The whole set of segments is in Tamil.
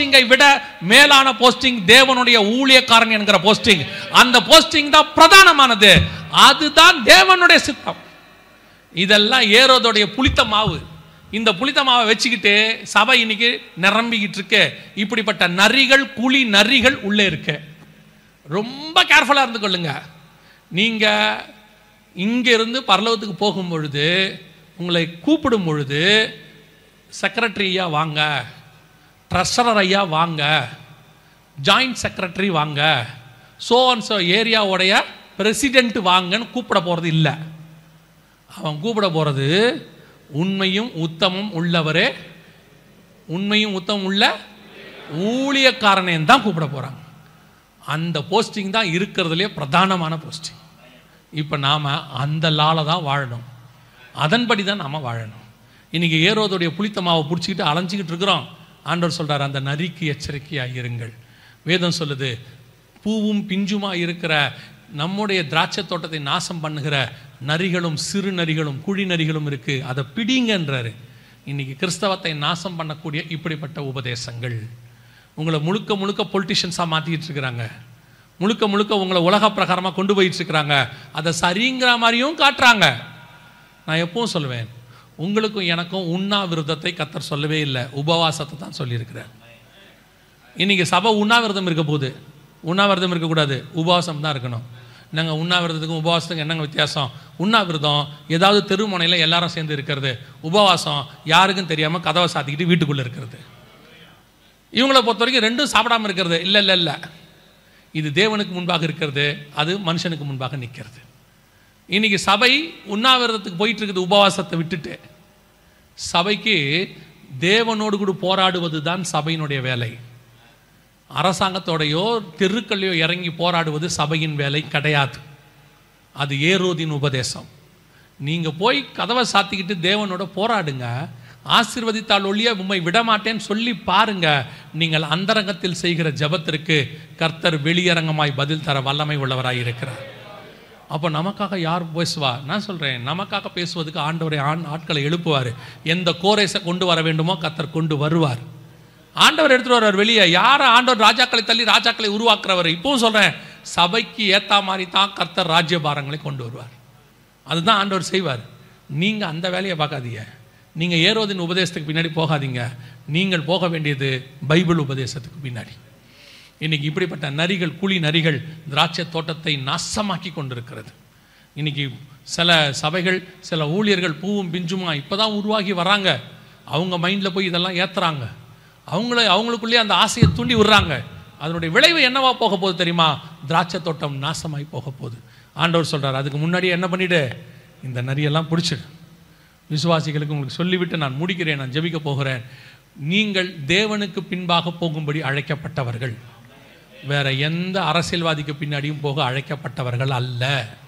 போஸ்டிங்கை விட மேலான போஸ்டிங் தேவனுடைய ஊழியக்காரன் என்கிற போஸ்டிங் அந்த போஸ்டிங் தான் பிரதானமானது அதுதான் தேவனுடைய சித்தம் இதெல்லாம் ஏரோதோடைய புளித்த மாவு இந்த புளித்த மாவை வச்சுக்கிட்டு சபை இன்னைக்கு நிரம்பிக்கிட்டு இருக்கு இப்படிப்பட்ட நரிகள் குழி நரிகள் உள்ளே இருக்கு ரொம்ப கேர்ஃபுல்லாக இருந்து கொள்ளுங்க நீங்க இங்க இருந்து பரலோகத்துக்கு போகும் பொழுது உங்களை கூப்பிடும் பொழுது செக்ரட்டரி ஐயா வாங்க ட்ரெஷரர் ஐயா வாங்க ஜாயிண்ட் செக்ரட்டரி வாங்க சோ அண்ட் சோ ஏரியாவுடைய பிரசிடென்ட் வாங்கன்னு கூப்பிட போகிறது இல்லை அவன் கூப்பிட போகிறது உண்மையும் உத்தமும் உள்ளவரே உண்மையும் உத்தமும் உள்ள ஊழியக்காரனேன்னு தான் கூப்பிட போகிறாங்க அந்த போஸ்டிங் தான் இருக்கிறதுலே பிரதானமான போஸ்டிங் இப்போ நாம் அந்த லால தான் வாழணும் அதன்படி தான் நாம் வாழணும் இன்னைக்கு ஏரோதுடைய புளித்த மாவை பிடிச்சிக்கிட்டு அலைஞ்சிக்கிட்டு இருக்கிறோம் ஆண்டவர் சொல்றார் அந்த நரிக்கு எச்சரிக்கையாக இருங்கள் வேதம் சொல்லுது பூவும் பிஞ்சுமா இருக்கிற நம்முடைய திராட்சை தோட்டத்தை நாசம் பண்ணுகிற நரிகளும் சிறு நரிகளும் குழி நரிகளும் இருக்கு அதை பிடிங்கன்றாரு இன்னைக்கு கிறிஸ்தவத்தை நாசம் பண்ணக்கூடிய இப்படிப்பட்ட உபதேசங்கள் உங்களை முழுக்க முழுக்க பொலிட்டிஷியன்ஸாக மாற்றிக்கிட்டு இருக்கிறாங்க முழுக்க முழுக்க உங்களை உலக பிரகாரமாக கொண்டு போயிட்டு இருக்கிறாங்க அதை சரிங்கிற மாதிரியும் காட்டுறாங்க நான் எப்பவும் சொல்லுவேன் உங்களுக்கும் எனக்கும் உண்ணாவிரதத்தை கத்தர் சொல்லவே இல்லை உபவாசத்தை தான் சொல்லியிருக்கிறார் இன்னைக்கு சபை உண்ணாவிரதம் இருக்க போகுது உண்ணாவிரதம் இருக்கக்கூடாது உபவாசம் தான் இருக்கணும் நாங்கள் உண்ணாவிரதத்துக்கும் உபவாசத்துக்கும் என்னங்க வித்தியாசம் உண்ணாவிரதம் ஏதாவது தெருமுனையில் எல்லாரும் சேர்ந்து இருக்கிறது உபவாசம் யாருக்கும் தெரியாமல் கதவை சாத்திக்கிட்டு வீட்டுக்குள்ளே இருக்கிறது இவங்கள பொறுத்த வரைக்கும் ரெண்டும் சாப்பிடாம இருக்கிறது இல்லை இல்லை இல்லை இது தேவனுக்கு முன்பாக இருக்கிறது அது மனுஷனுக்கு முன்பாக நிற்கிறது இன்னைக்கு சபை உண்ணாவிரதத்துக்கு போயிட்டு இருக்குது உபவாசத்தை விட்டுட்டு சபைக்கு தேவனோடு கூட போராடுவது தான் சபையினுடைய வேலை அரசாங்கத்தோடையோ தெருக்கள்லையோ இறங்கி போராடுவது சபையின் வேலை கிடையாது அது ஏரோதின் உபதேசம் நீங்க போய் கதவை சாத்திக்கிட்டு தேவனோட போராடுங்க ஆசீர்வதித்தால் ஒழிய உம்மை விடமாட்டேன்னு சொல்லி பாருங்க நீங்கள் அந்தரங்கத்தில் செய்கிற ஜெபத்திற்கு கர்த்தர் வெளியரங்கமாய் பதில் தர வல்லமை உள்ளவராய் இருக்கிறார் அப்போ நமக்காக யார் பேசுவா நான் சொல்கிறேன் நமக்காக பேசுவதுக்கு ஆண்டவரை ஆண் ஆட்களை எழுப்புவார் எந்த கோரேஸை கொண்டு வர வேண்டுமோ கர்த்தர் கொண்டு வருவார் ஆண்டவர் எடுத்துட்டு வருவார் வெளியே யாரை ஆண்டவர் ராஜாக்களை தள்ளி ராஜாக்களை உருவாக்குறவர் இப்பவும் சொல்கிறேன் சபைக்கு ஏத்தா மாதிரி தான் கர்த்தர் ராஜ்யபாரங்களை கொண்டு வருவார் அதுதான் ஆண்டவர் செய்வார் நீங்கள் அந்த வேலையை பார்க்காதீங்க நீங்கள் ஏரோதின் உபதேசத்துக்கு பின்னாடி போகாதீங்க நீங்கள் போக வேண்டியது பைபிள் உபதேசத்துக்கு பின்னாடி இன்னைக்கு இப்படிப்பட்ட நரிகள் குழி நரிகள் திராட்சை தோட்டத்தை நாசமாக்கி கொண்டிருக்கிறது இன்னைக்கு சில சபைகள் சில ஊழியர்கள் பூவும் பிஞ்சுமா இப்பதான் உருவாகி வராங்க அவங்க மைண்டில் போய் இதெல்லாம் ஏத்துறாங்க அவங்கள அவங்களுக்குள்ளேயே அந்த ஆசையை தூண்டி விடுறாங்க அதனுடைய விளைவு என்னவா போக போகுது தெரியுமா திராட்சை தோட்டம் நாசமாய் போக போகுது ஆண்டவர் சொல்றார் அதுக்கு முன்னாடியே என்ன பண்ணிடு இந்த நரியெல்லாம் பிடிச்சிடு விசுவாசிகளுக்கு உங்களுக்கு சொல்லிவிட்டு நான் முடிக்கிறேன் நான் ஜெபிக்க போகிறேன் நீங்கள் தேவனுக்கு பின்பாக போகும்படி அழைக்கப்பட்டவர்கள் வேற எந்த அரசியல்வாதிக்கு பின்னாடியும் போக அழைக்கப்பட்டவர்கள் அல்ல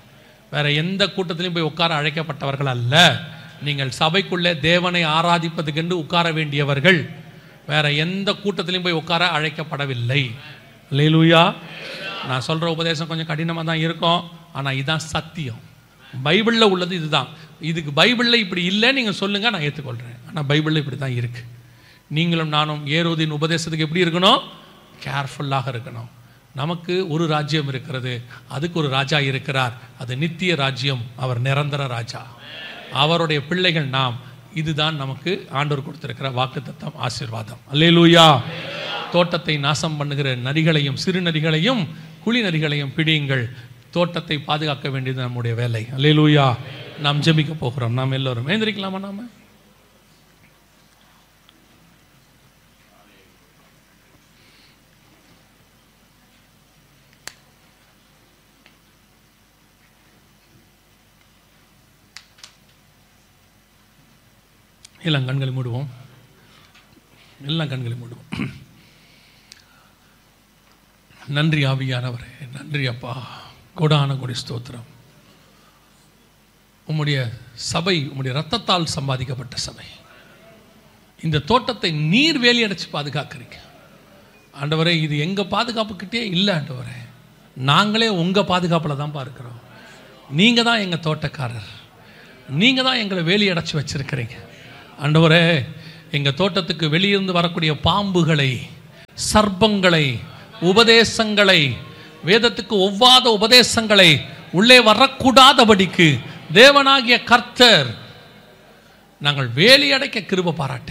வேற எந்த கூட்டத்திலையும் போய் உட்கார அழைக்கப்பட்டவர்கள் அல்ல நீங்கள் சபைக்குள்ளே தேவனை ஆராதிப்பதுக்கென்று உட்கார வேண்டியவர்கள் வேற எந்த கூட்டத்திலையும் போய் உட்கார அழைக்கப்படவில்லை லேலூயா நான் சொல்ற உபதேசம் கொஞ்சம் கடினமாக தான் இருக்கும் ஆனா இதுதான் சத்தியம் பைபிளில் உள்ளது இதுதான் இதுக்கு பைபிளில் இப்படி இல்லை நீங்கள் சொல்லுங்க நான் ஏற்றுக்கொள்கிறேன் ஆனால் பைபிளில் இப்படி தான் இருக்கு நீங்களும் நானும் ஏரோதின் உபதேசத்துக்கு எப்படி இருக்கணும் கேர்ஃபுல்லாக இருக்கணும் நமக்கு ஒரு ராஜ்யம் இருக்கிறது அதுக்கு ஒரு ராஜா இருக்கிறார் அது நித்திய ராஜ்யம் அவர் நிரந்தர ராஜா அவருடைய பிள்ளைகள் நாம் இதுதான் நமக்கு ஆண்டவர் கொடுத்திருக்கிற வாக்குத்தத்தம் ஆசீர்வாதம் அல்லேலூயா தோட்டத்தை நாசம் பண்ணுகிற நரிகளையும் சிறு நரிகளையும் குழி நரிகளையும் பிடியுங்கள் தோட்டத்தை பாதுகாக்க வேண்டியது நம்முடைய வேலை அல்லேலூயா நாம் ஜெபிக்க போகிறோம் நாம் எல்லோரும் எழுந்திரிக்கலாமா நாம எல்லாம் கண்களை மூடுவோம் எல்லாம் கண்களை மூடுவோம் நன்றி ஆவியானவரே நன்றி அப்பா கொடான கொடி ஸ்தோத்திரம் உம்முடைய சபை உம்முடைய ரத்தத்தால் சம்பாதிக்கப்பட்ட சபை இந்த தோட்டத்தை நீர் வேலி அடைச்சு பாதுகாக்கிறீங்க ஆண்டவரே இது எங்க பாதுகாப்புக்கிட்டே இல்லை ஆண்டவரே நாங்களே உங்க பாதுகாப்பில் தான் பார்க்கிறோம் நீங்க தான் எங்க தோட்டக்காரர் நீங்க தான் எங்களை வேலி அடைச்சு வச்சிருக்கிறீங்க ஆண்டவரே எங்க தோட்டத்துக்கு வெளியிருந்து வரக்கூடிய பாம்புகளை சர்ப்பங்களை உபதேசங்களை வேதத்துக்கு ஒவ்வாத உபதேசங்களை உள்ளே வரக்கூடாதபடிக்கு தேவனாகிய கர்த்தர் நாங்கள் வேலி அடைக்க கிருப பாராட்டுங்க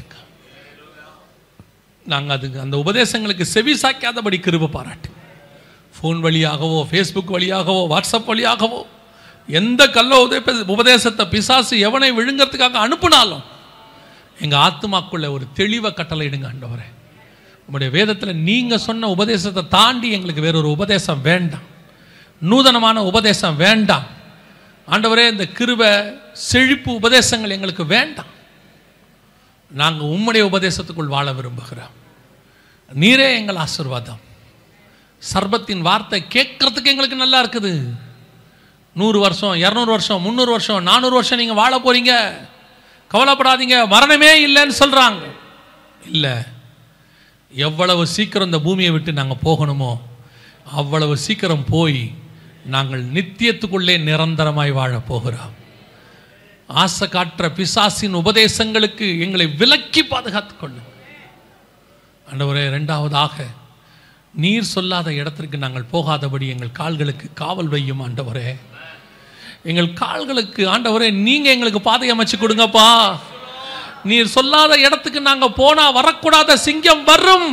நாங்கள் அதுக்கு அந்த உபதேசங்களுக்கு செவி சாய்க்காதபடி கிருப பாராட்டுங்க ஃபோன் வழியாகவோ ஃபேஸ்புக் வழியாகவோ வாட்ஸ்அப் வழியாகவோ எந்த கள்ள உதய உபதேசத்தை பிசாசு எவனை விழுங்கிறதுக்காக அனுப்புனாலும் எங்கள் ஆத்மாக்குள்ள ஒரு தெளிவை கட்டளையிடுங்க ஆண்டவரே உங்களுடைய வேதத்தில் நீங்கள் சொன்ன உபதேசத்தை தாண்டி எங்களுக்கு வேறொரு உபதேசம் வேண்டாம் நூதனமான உபதேசம் வேண்டாம் ஆண்டவரே இந்த கிருபை செழிப்பு உபதேசங்கள் எங்களுக்கு வேண்டாம் நாங்கள் உம்முடைய உபதேசத்துக்குள் வாழ விரும்புகிறோம் நீரே எங்கள் ஆசீர்வாதம் சர்பத்தின் வார்த்தை கேட்கறதுக்கு எங்களுக்கு நல்லா இருக்குது நூறு வருஷம் இரநூறு வருஷம் முந்நூறு வருஷம் நானூறு வருஷம் நீங்கள் வாழ போறீங்க கவலைப்படாதீங்க மரணமே இல்லைன்னு சொல்கிறாங்க இல்லை எவ்வளவு சீக்கிரம் இந்த பூமியை விட்டு நாங்கள் போகணுமோ அவ்வளவு சீக்கிரம் போய் நாங்கள் நித்தியத்துக்குள்ளே நிரந்தரமாய் வாழப் போகிறோம் ஆசை காட்டுற பிசாசின் உபதேசங்களுக்கு எங்களை விலக்கி பாதுகாத்துக் கொள்ளும் ஆண்டவரே இரண்டாவதாக நீர் சொல்லாத இடத்திற்கு நாங்கள் போகாதபடி எங்கள் கால்களுக்கு காவல் வையும் ஆண்டவரே எங்கள் கால்களுக்கு ஆண்டவரே நீங்க எங்களுக்கு பாதை அமைச்சு கொடுங்கப்பா நீர் சொல்லாத இடத்துக்கு நாங்க போனா வரக்கூடாத சிங்கம் வரும்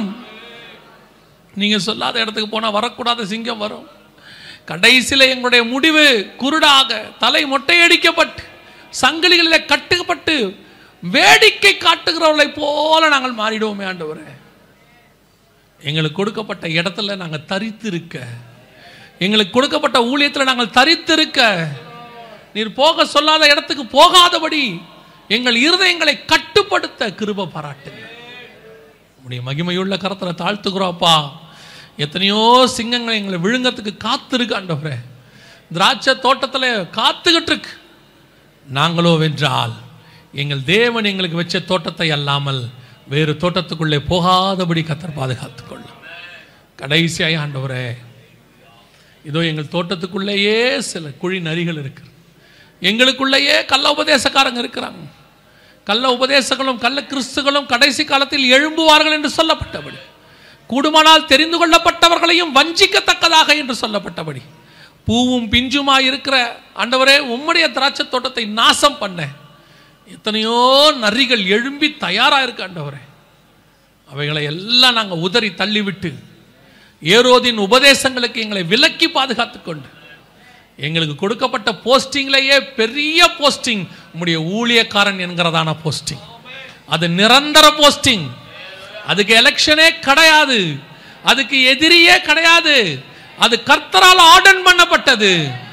நீங்க சொல்லாத இடத்துக்கு போனா வரக்கூடாத சிங்கம் வரும் கடைசியில் எங்களுடைய முடிவு குருடாக தலை மொட்டையடிக்கப்பட்டு சங்கிலிகளில் கட்டுப்பட்டு வேடிக்கை காட்டுகிறவர்களை போல நாங்கள் மாறிடுவோமே ஆண்டவரே எங்களுக்கு கொடுக்கப்பட்ட இடத்துல நாங்கள் தரித்திருக்க எங்களுக்கு கொடுக்கப்பட்ட ஊழியத்தில் நாங்கள் தரித்திருக்க நீர் போக சொல்லாத இடத்துக்கு போகாதபடி எங்கள் இருதயங்களை கட்டுப்படுத்த கிருப பாராட்டுங்க உடைய மகிமையுள்ள கரத்தில் தாழ்த்துக்கிறோப்பா எத்தனையோ சிங்கங்கள் எங்களை விழுங்கறதுக்கு காத்திருக்கு ஆண்டவரே திராட்சை தோட்டத்தில் காத்துக்கிட்டு இருக்கு நாங்களோ வென்றால் எங்கள் தேவன் எங்களுக்கு வச்ச தோட்டத்தை அல்லாமல் வேறு தோட்டத்துக்குள்ளே போகாதபடி கத்தர் பாதுகாத்துக் கொள்ளும் கடைசியாய் ஆண்டவரே இதோ எங்கள் தோட்டத்துக்குள்ளேயே சில குழி நரிகள் இருக்கு எங்களுக்குள்ளேயே கள்ள உபதேசக்காரங்க இருக்கிறாங்க கள்ள உபதேசங்களும் கள்ள கிறிஸ்துகளும் கடைசி காலத்தில் எழும்புவார்கள் என்று சொல்லப்பட்டபடி கூடுமானால் தெரிந்து கொள்ளப்பட்டவர்களையும் வஞ்சிக்கத்தக்கதாக என்று சொல்லப்பட்டபடி பூவும் பிஞ்சுமாய் இருக்கிற ஆண்டவரே உம்முடைய திராட்சை தோட்டத்தை நாசம் பண்ண எத்தனையோ நரிகள் எழும்பி தயாராக இருக்கு ஆண்டவரே அவைகளை எல்லாம் நாங்கள் உதறி தள்ளிவிட்டு ஏரோதின் உபதேசங்களுக்கு எங்களை விலக்கி பாதுகாத்துக் கொண்டு எங்களுக்கு கொடுக்கப்பட்ட போஸ்டிங்லேயே பெரிய போஸ்டிங் உம்முடைய ஊழியக்காரன் என்கிறதான போஸ்டிங் அது நிரந்தர போஸ்டிங் அதுக்கு எலெக்ஷனே கிடையாது அதுக்கு எதிரியே கிடையாது அது கர்த்தரால் ஆர்டன் பண்ணப்பட்டது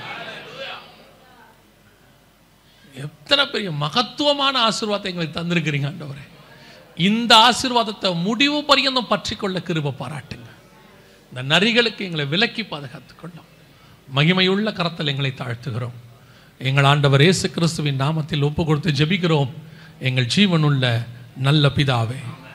எத்தனை பெரிய மகத்துவமான ஆசீர்வாதத்தை எங்களுக்கு தந்திருக்கிறீங்க ஆண்டவரே இந்த ஆசீர்வாதத்தை முடிவு பரியந்தம் பற்றி கொள்ள கிருப பாராட்டுங்க இந்த நரிகளுக்கு எங்களை விலக்கி பாதுகாத்துக் கொள்ளும் மகிமையுள்ள கரத்தில் எங்களை தாழ்த்துகிறோம் எங்கள் ஆண்டவர் இயேசு கிறிஸ்துவின் நாமத்தில் ஒப்பு கொடுத்து ஜெபிக்கிறோம் எங்கள் ஜீவனுள்ள நல்ல பிதாவே